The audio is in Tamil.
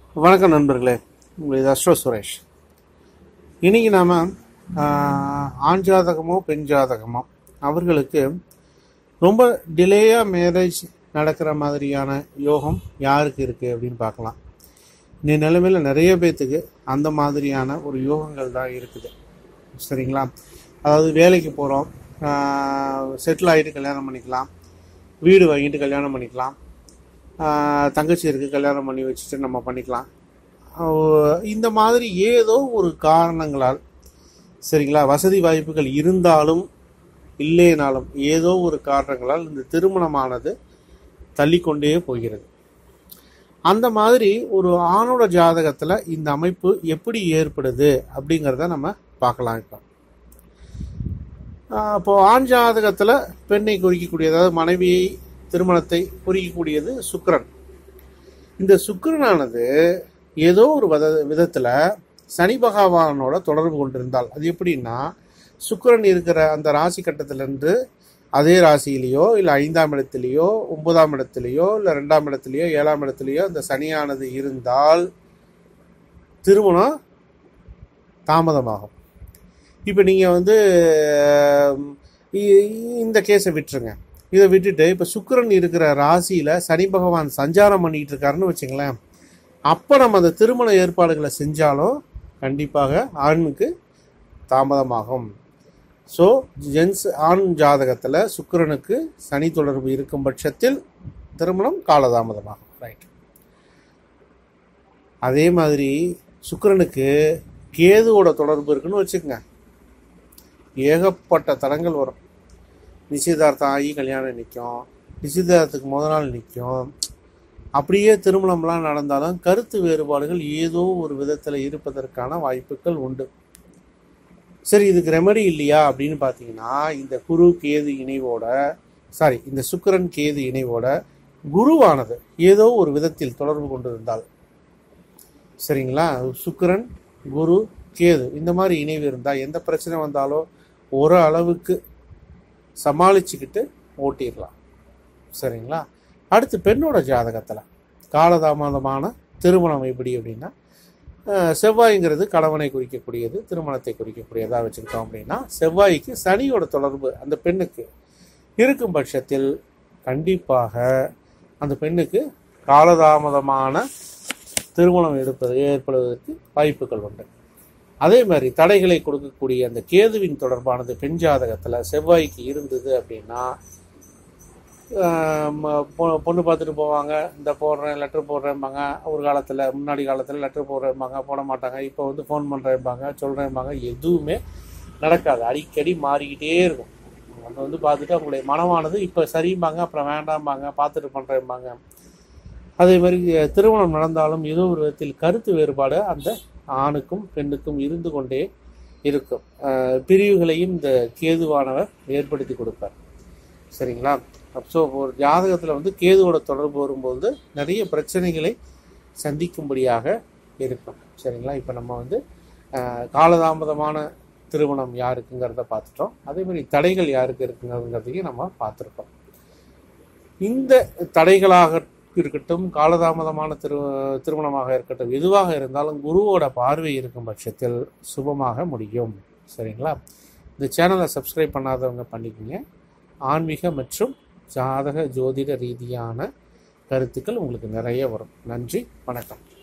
வணக்கம் நண்பர்களே இது அஸ்ரோ சுரேஷ் இன்னைக்கு நாம் ஆண் ஜாதகமோ பெண் ஜாதகமோ அவர்களுக்கு ரொம்ப டிலேயாக மேரேஜ் நடக்கிற மாதிரியான யோகம் யாருக்கு இருக்குது அப்படின்னு பார்க்கலாம் இந்த நிலைமையில் நிறைய பேர்த்துக்கு அந்த மாதிரியான ஒரு யோகங்கள் தான் இருக்குது சரிங்களா அதாவது வேலைக்கு போகிறோம் செட்டில் ஆகிட்டு கல்யாணம் பண்ணிக்கலாம் வீடு வாங்கிட்டு கல்யாணம் பண்ணிக்கலாம் ஆஹ் தங்கச்சி இருக்குது கல்யாணம் பண்ணி வச்சுட்டு நம்ம பண்ணிக்கலாம் ஆஹ் இந்த மாதிரி ஏதோ ஒரு காரணங்களால் சரிங்களா வசதி வாய்ப்புகள் இருந்தாலும் இல்லைனாலும் ஏதோ ஒரு காரணங்களால் இந்த திருமணமானது தள்ளிக்கொண்டே போகிறது அந்த மாதிரி ஒரு ஆணோட ஜாதகத்தில் இந்த அமைப்பு எப்படி ஏற்படுது அப்படிங்கிறத நம்ம பார்க்கலாம் இப்போ ஆஹ் இப்போ ஆண் ஜாதகத்தில் பெண்ணை குறிக்கக்கூடிய அதாவது மனைவியை திருமணத்தை குறிக்கக்கூடியது சுக்கிரன் இந்த சுக்கிரனானது ஏதோ ஒரு வித விதத்தில் சனி பகவானோட தொடர்பு கொண்டிருந்தால் அது எப்படின்னா சுக்கிரன் இருக்கிற அந்த ராசி கட்டத்திலிருந்து அதே ராசியிலேயோ இல்லை ஐந்தாம் இடத்துலையோ ஒன்பதாம் இடத்துலையோ இல்லை ரெண்டாம் இடத்துலையோ ஏழாம் இடத்துலையோ அந்த சனியானது இருந்தால் திருமணம் தாமதமாகும் இப்போ நீங்கள் வந்து ஆம், இ- இந்த கேஸை விட்டுருங்க இதை விட்டுட்டு இப்போ சுக்கிரன் இருக்கிற ராசியில் சனி பகவான் சஞ்சாரம் பண்ணிட்டு இருக்காருன்னு வச்சுங்களேன் அப்போ நம்ம அந்த திருமண ஏற்பாடுகளை செஞ்சாலும் கண்டிப்பாக ஆணுக்கு தாமதமாகும் ஸோ ஜென்ஸ் ஆண் ஜாதகத்தில் சுக்கிரனுக்கு சனி தொடர்பு இருக்கும் பட்சத்தில் திருமணம் காலதாமதமாகும் ரைட் அதே மாதிரி சுக்கிரனுக்கு கேதுவோட தொடர்பு இருக்குன்னு வச்சுக்கோங்க ஏகப்பட்ட தடங்கள் வரும் நிச்சயதார்த்தம் ஆகி கல்யாணம் நிற்கும் நிச்சயதார்த்தத்துக்கு முத நாள் நிற்கும் அப்படியே திருமணம்லாம் நடந்தாலும் கருத்து வேறுபாடுகள் ஏதோ ஒரு விதத்தில் இருப்பதற்கான வாய்ப்புகள் உண்டு சரி இதுக்கு ரெமடி இல்லையா அப்படின்னு பார்த்தீங்கன்னா இந்த குரு கேது இணைவோட சாரி இந்த சுக்கிரன் கேது இணைவோட குருவானது ஏதோ ஒரு விதத்தில் தொடர்பு கொண்டிருந்தால் சரிங்களா சுக்கிரன் குரு கேது இந்த மாதிரி இணைவு இருந்தால் எந்த பிரச்சனை வந்தாலும் ஒரு அளவுக்கு சமாளிச்சுக்கிட்டு ஓட்டிடலாம் சரிங்களா அடுத்து பெண்ணோட ஜாதகத்தில் காலதாமதமான திருமணம் எப்படி அப்படின்னா அஹ், செவ்வாய்ங்கிறது கணவனை குறிக்கக்கூடியது திருமணத்தை குறிக்கக்கூடியதாக வச்சுக்கிட்டோம் அப்படின்னா செவ்வாய்க்கு சனியோட தொடர்பு அந்த பெண்ணுக்கு இருக்கும் பட்சத்தில் கண்டிப்பாக அந்த பெண்ணுக்கு காலதாமதமான திருமணம் எடுப்பது ஏற்படுவதற்கு வாய்ப்புகள் உண்டு அதே மாதிரி தடைகளை கொடுக்கக்கூடிய அந்த கேதுவின் தொடர்பானது பெண் ஜாதகத்தில் செவ்வாய்க்கு இருந்தது அப்படின்னா ஆஹ் ம- பொ- பொண்ணு பார்த்துட்டு போவாங்க இந்த போடுறேன் லெட்டர் போடுறேன்பாங்க ஒரு காலத்தில் முன்னாடி காலத்தில் லெட்டர் போடுறேன்பாங்க போட மாட்டாங்க இப்போ வந்து ஃபோன் பண்ணுறேன்பாங்க சொல்கிறேன்பாங்க எதுவுமே நடக்காது அடிக்கடி மாறிக்கிட்டே இருக்கும் அவங்க வந்து பார்த்துட்டு அவங்களுடைய மனமானது இப்போ சரிம்பாங்க அப்புறம் வேண்டாம்பாங்க பார்த்துட்டு பண்ணுறேன்பாங்க அதே மாதிரி அஹ், திருமணம் நடந்தாலும் ஏதோ ஒரு விதத்தில் கருத்து வேறுபாடு அந்த ஆணுக்கும் பெண்ணுக்கும் இருந்து கொண்டே இருக்கும் அஹ், பிரிவுகளையும் இந்த கேதுவானவர் ஏற்படுத்தி கொடுப்பார் சரிங்களா ஸோ ஒரு ஜாதகத்தில் வந்து கேதுவோட தொடர்பு வரும்போது நிறைய பிரச்சனைகளை சந்திக்கும்படியாக இருக்கும் சரிங்களா இப்போ நம்ம வந்து அஹ், காலதாமதமான திருமணம் யாருக்குங்கிறத பார்த்துட்டோம் அதே மாதிரி தடைகள் யாருக்கு இருக்குங்கிறதையும் நம்ம பார்த்துருக்கோம் இந்த தடைகளாக இருக்கட்டும் காலதாமதமான திரு திருமணமாக இருக்கட்டும் எதுவாக இருந்தாலும் குருவோட பார்வை இருக்கும் பட்சத்தில் சுபமாக முடியும் சரிங்களா இந்த சேனலை சப்ஸ்கிரைப் பண்ணாதவங்க பண்ணிக்கோங்க ஆன்மீக மற்றும் ஜாதக ஜோதிட ரீதியான கருத்துக்கள் உங்களுக்கு நிறைய வரும் நன்றி வணக்கம்